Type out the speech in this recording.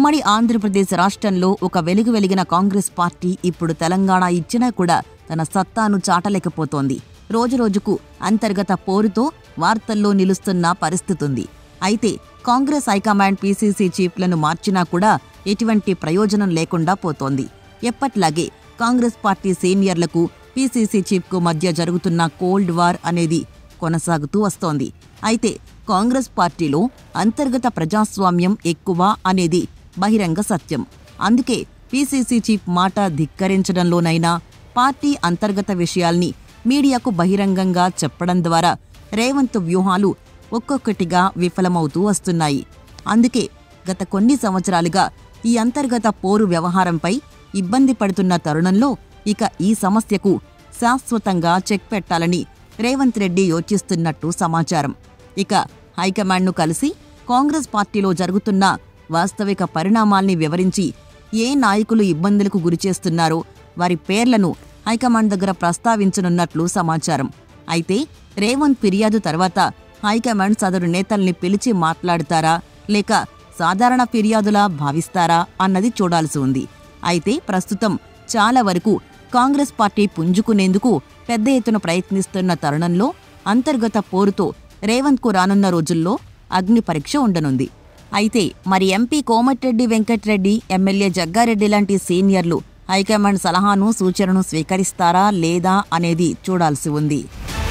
ఉమ్మడి ఆంధ్రప్రదేశ్ రాష్ట్రంలో ఒక వెలుగు వెలిగిన కాంగ్రెస్ పార్టీ ఇప్పుడు తెలంగాణ ఇచ్చినా కూడా తన సత్తాను చాటలేకపోతోంది రోజురోజుకు అంతర్గత పోరుతో వార్తల్లో నిలుస్తున్న పరిస్థితుంది అయితే కాంగ్రెస్ హైకమాండ్ పీసీసీ చీఫ్లను మార్చినా కూడా ఎటువంటి ప్రయోజనం లేకుండా పోతోంది ఎప్పట్లాగే కాంగ్రెస్ పార్టీ సీనియర్లకు పీసీసీ చీఫ్కు మధ్య జరుగుతున్న కోల్డ్ వార్ అనేది కొనసాగుతూ వస్తోంది అయితే కాంగ్రెస్ పార్టీలో అంతర్గత ప్రజాస్వామ్యం ఎక్కువ అనేది బహిరంగ సత్యం అందుకే పీసీసీ చీఫ్ మాట ధిక్కరించడంలోనైనా పార్టీ అంతర్గత విషయాల్ని మీడియాకు బహిరంగంగా చెప్పడం ద్వారా రేవంత్ వ్యూహాలు ఒక్కొక్కటిగా విఫలమవుతూ వస్తున్నాయి అందుకే గత కొన్ని సంవత్సరాలుగా ఈ అంతర్గత పోరు వ్యవహారంపై ఇబ్బంది పడుతున్న తరుణంలో ఇక ఈ సమస్యకు శాశ్వతంగా చెక్ పెట్టాలని రేవంత్ రెడ్డి యోచిస్తున్నట్టు సమాచారం ఇక హైకమాండ్ను కలిసి కాంగ్రెస్ పార్టీలో జరుగుతున్న వాస్తవిక పరిణామాల్ని వివరించి ఏ నాయకులు ఇబ్బందులకు గురిచేస్తున్నారో వారి పేర్లను హైకమాండ్ దగ్గర ప్రస్తావించనున్నట్లు సమాచారం అయితే రేవంత్ ఫిర్యాదు తర్వాత హైకమాండ్ సదరు నేతల్ని పిలిచి మాట్లాడతారా లేక సాధారణ ఫిర్యాదులా భావిస్తారా అన్నది చూడాల్సి ఉంది అయితే ప్రస్తుతం చాలా వరకు కాంగ్రెస్ పార్టీ పుంజుకునేందుకు పెద్ద ఎత్తున ప్రయత్నిస్తున్న తరుణంలో అంతర్గత పోరుతో రేవంత్కు రానున్న రోజుల్లో అగ్ని పరీక్ష ఉండనుంది అయితే మరి ఎంపీ కోమటిరెడ్డి వెంకట్రెడ్డి ఎమ్మెల్యే జగ్గారెడ్డి లాంటి సీనియర్లు హైకమాండ్ సలహాను సూచనను స్వీకరిస్తారా లేదా అనేది చూడాల్సి ఉంది